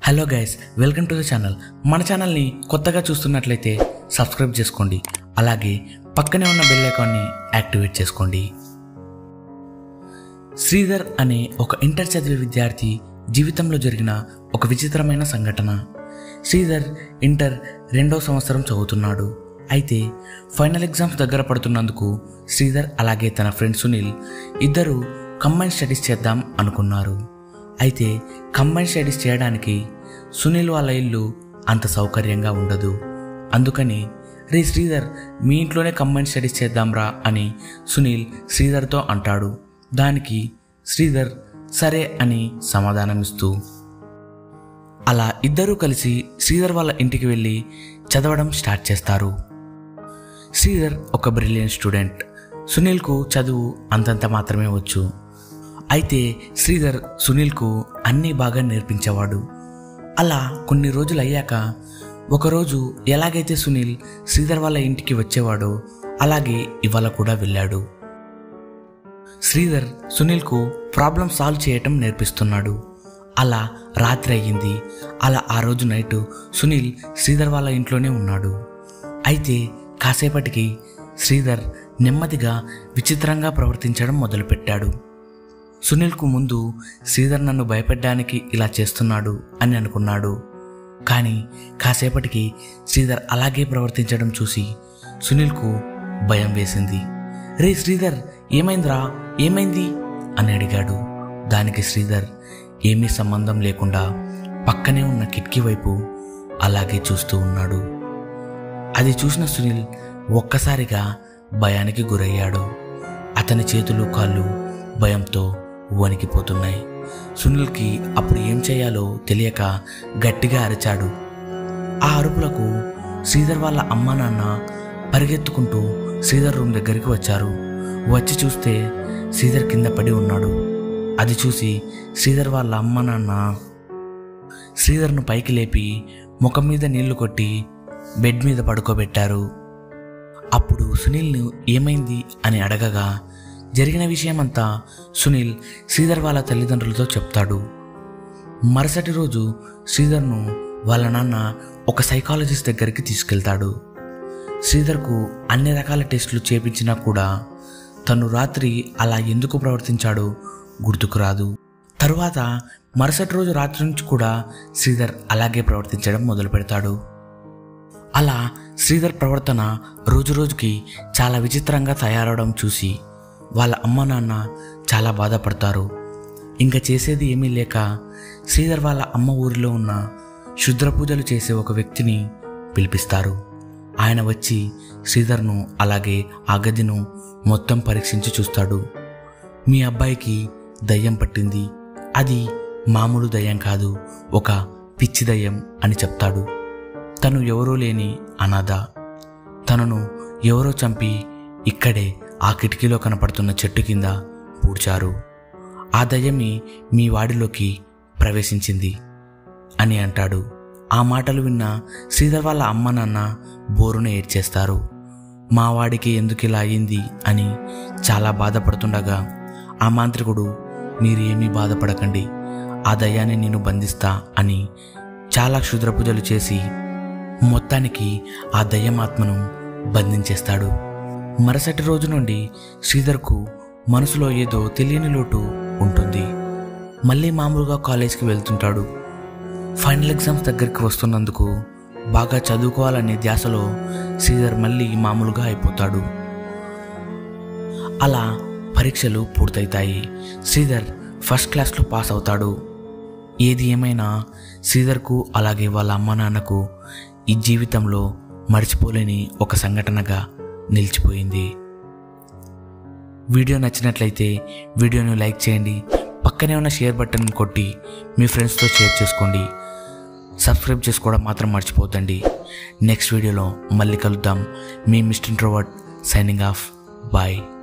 hello guys welcome to the channel మన ఛానల్ని కొత్తగా చూస్తున్నట్లయితే సబ్స్క్రైబ్ చేసుకోండి అలాగే పక్కనే ఉన్న బెల్ ఐకాన్ని యాక్టివేట్ చేసుకోండి శ్రీధర్ అనే ఒక ఇంటర్ చదివే విద్యార్థి జీవితంలో జరిగిన ఒక విచిత్రమైన సంఘటన శ్రీధర్ ఇంటర్ రెండో సంవత్సరం చదువుతున్నాడు అయితే ఫైనల్ ఎగ్జామ్స్ దగ్గర పడుతున్నందుకు శ్రీధర్ అలాగే తన ఫ్రెండ్ సునీల్ ఇద్దరు కంబైన్ స్టడీస్ చేద్దాం అనుకున్నారు అయితే కంబైన్ స్టడీస్ చేయడానికి సునీల్ వాళ్ళ ఇల్లు అంత సౌకర్యంగా ఉండదు అందుకని రే శ్రీధర్ మీ ఇంట్లోనే కంబైన్ స్టడీస్ చేద్దాంరా అని సునీల్ శ్రీధర్తో అంటాడు దానికి శ్రీధర్ సరే అని సమాధానమిస్తూ అలా ఇద్దరూ కలిసి శ్రీధర్ వాళ్ళ ఇంటికి వెళ్ళి చదవడం స్టార్ట్ చేస్తారు శ్రీధర్ ఒక బ్రిలియంట్ స్టూడెంట్ సునీల్కు చదువు అంతంత మాత్రమే వచ్చు అయితే శ్రీధర్ సునీల్కు అన్నీ బాగా నేర్పించేవాడు అలా కొన్ని రోజులు అయ్యాక ఒకరోజు ఎలాగైతే సునీల్ శ్రీధర్ వాళ్ళ ఇంటికి వచ్చేవాడో అలాగే ఇవాళ కూడా వెళ్ళాడు శ్రీధర్ సునీల్కు ప్రాబ్లం సాల్వ్ చేయటం నేర్పిస్తున్నాడు అలా రాత్రి అయ్యింది అలా ఆ రోజు నైట్ సునీల్ శ్రీధర్ వాళ్ళ ఇంట్లోనే ఉన్నాడు అయితే కాసేపటికి శ్రీధర్ నెమ్మదిగా విచిత్రంగా ప్రవర్తించడం మొదలుపెట్టాడు సునీల్కు ముందు శ్రీధర్ నన్ను భయపెట్టడానికి ఇలా చేస్తున్నాడు అని అనుకున్నాడు కానీ కాసేపటికి శ్రీధర్ అలాగే ప్రవర్తించడం చూసి సునీల్కు భయం వేసింది రే శ్రీధర్ ఏమైందిరా ఏమైంది అని అడిగాడు దానికి శ్రీధర్ ఏమీ సంబంధం లేకుండా పక్కనే ఉన్న కిటికీ వైపు అలాగే చూస్తూ ఉన్నాడు అది చూసిన సునీల్ ఒక్కసారిగా భయానికి గురయ్యాడు అతని చేతులు కాళ్ళు భయంతో వణికిపోతున్నాయి సునీల్కి అప్పుడు ఏం చేయాలో తెలియక గట్టిగా అరిచాడు ఆ అరుపులకు శ్రీధర్ వాళ్ళ అమ్మా నాన్న పరిగెత్తుకుంటూ శ్రీధర్ రూమ్ దగ్గరికి వచ్చారు వచ్చి చూస్తే శ్రీధర్ కింద పడి ఉన్నాడు అది చూసి శ్రీధర్ వాళ్ళ అమ్మ నాన్న శ్రీధర్ను పైకి లేపి ముఖం మీద నీళ్లు కొట్టి బెడ్ మీద పడుకోబెట్టారు అప్పుడు సునీల్ను ఏమైంది అని అడగగా జరిగిన విషయమంతా సునీల్ శ్రీధర్ వాళ్ళ తల్లిదండ్రులతో చెప్తాడు మరుసటి రోజు శ్రీధర్ను వాళ్ళ నాన్న ఒక సైకాలజిస్ట్ దగ్గరికి తీసుకెళ్తాడు శ్రీధర్కు అన్ని రకాల టెస్టులు చేపించినా కూడా తను రాత్రి అలా ఎందుకు ప్రవర్తించాడో గుర్తుకు రాదు తరువాత మరుసటి రోజు రాత్రి నుంచి కూడా శ్రీధర్ అలాగే ప్రవర్తించడం మొదలు పెడతాడు అలా శ్రీధర్ ప్రవర్తన రోజురోజుకి చాలా విచిత్రంగా తయారవడం చూసి వాళ్ళ అమ్మ నాన్న చాలా బాధపడతారు ఇంకా చేసేది ఏమీ లేక శ్రీధర్ వాళ్ళ అమ్మ ఊరిలో ఉన్న శుద్ర పూజలు చేసే ఒక వ్యక్తిని పిలిపిస్తారు ఆయన వచ్చి శ్రీధర్ను అలాగే ఆ గదిను మొత్తం పరీక్షించి చూస్తాడు మీ అబ్బాయికి దయ్యం పట్టింది అది మామూలు దయ్యం కాదు ఒక పిచ్చి దయ్యం అని చెప్తాడు తను ఎవరూ లేని అనాథ తనను ఎవరో చంపి ఇక్కడే ఆ కిటికీలో కనపడుతున్న చెట్టు కింద పూడ్చారు ఆ దయ్యమి మీ వాడిలోకి ప్రవేశించింది అని అంటాడు ఆ మాటలు విన్న శ్రీధర్ వాళ్ళ అమ్మ నాన్న బోరున ఏడ్చేస్తారు మా వాడికి ఎందుకు ఇలా అయింది అని చాలా బాధపడుతుండగా ఆ మాంత్రికుడు మీరు ఏమీ బాధపడకండి ఆ దయ్యాన్ని నేను బంధిస్తా అని చాలా క్షుద్ర పూజలు చేసి మొత్తానికి ఆ దయ్యమాత్మను బంధించేస్తాడు మరుసటి రోజు నుండి శ్రీధర్కు మనసులో ఏదో తెలియని లోటు ఉంటుంది మళ్ళీ మామూలుగా కాలేజ్కి వెళ్తుంటాడు ఫైనల్ ఎగ్జామ్స్ దగ్గరికి వస్తున్నందుకు బాగా చదువుకోవాలనే ధ్యాసలో శ్రీధర్ మళ్ళీ మామూలుగా అయిపోతాడు అలా పరీక్షలు పూర్తవుతాయి శ్రీధర్ ఫస్ట్ క్లాస్లో పాస్ అవుతాడు ఏది ఏమైనా శ్రీధర్కు అలాగే వాళ్ళ అమ్మ నాన్నకు ఈ జీవితంలో మర్చిపోలేని ఒక సంఘటనగా నిలిచిపోయింది వీడియో నచ్చినట్లయితే వీడియోను లైక్ చేయండి పక్కనే ఉన్న షేర్ బటన్ కొట్టి మీ ఫ్రెండ్స్తో షేర్ చేసుకోండి సబ్స్క్రైబ్ చేసుకోవడం మాత్రం మర్చిపోతండి నెక్స్ట్ వీడియోలో మళ్ళీ కలుద్దాం మీ Mr introvert signing off bye